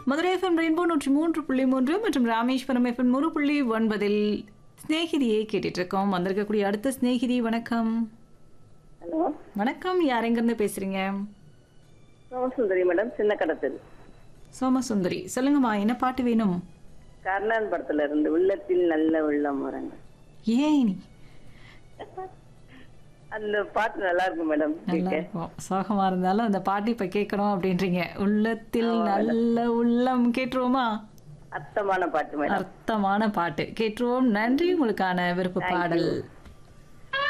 Madurai FM rainbow நூற்றி மூன்று புள்ளி மூன்று மற்றும் ராமேஸ்வரம் எஃப்எம் நூறு புள்ளி ஒன்பதில் சிநேகிதியை கேட்டுட்டு இருக்கோம் வந்திருக்கக்கூடிய அடுத்த சிநேகிதி வணக்கம் ஹலோ வணக்கம் யார் எங்கேருந்து பேசுறீங்க சோமசுந்தரி மேடம் சின்ன கடத்தல் சோமசுந்தரி சொல்லுங்கம்மா என்ன பாட்டு வேணும் கர்ணன் படத்துல இருந்து உள்ளத்தில் நல்ல உள்ளம் வரங்க ஏன் இனி அந்த பாட்டு நல்லா இருக்கும் மேடம் நல்லா இருக்கும் சோகமா இருந்தாலும் அந்த பாட்டு இப்ப கேட்கணும் அப்படின்றீங்க உள்ளத்தில் நல்ல உள்ளம் கேட்டுருவோமா அர்த்தமான பாட்டு மேடம் அர்த்தமான பாட்டு கேட்டுருவோம் நன்றி உங்களுக்கான விருப்ப பாடல்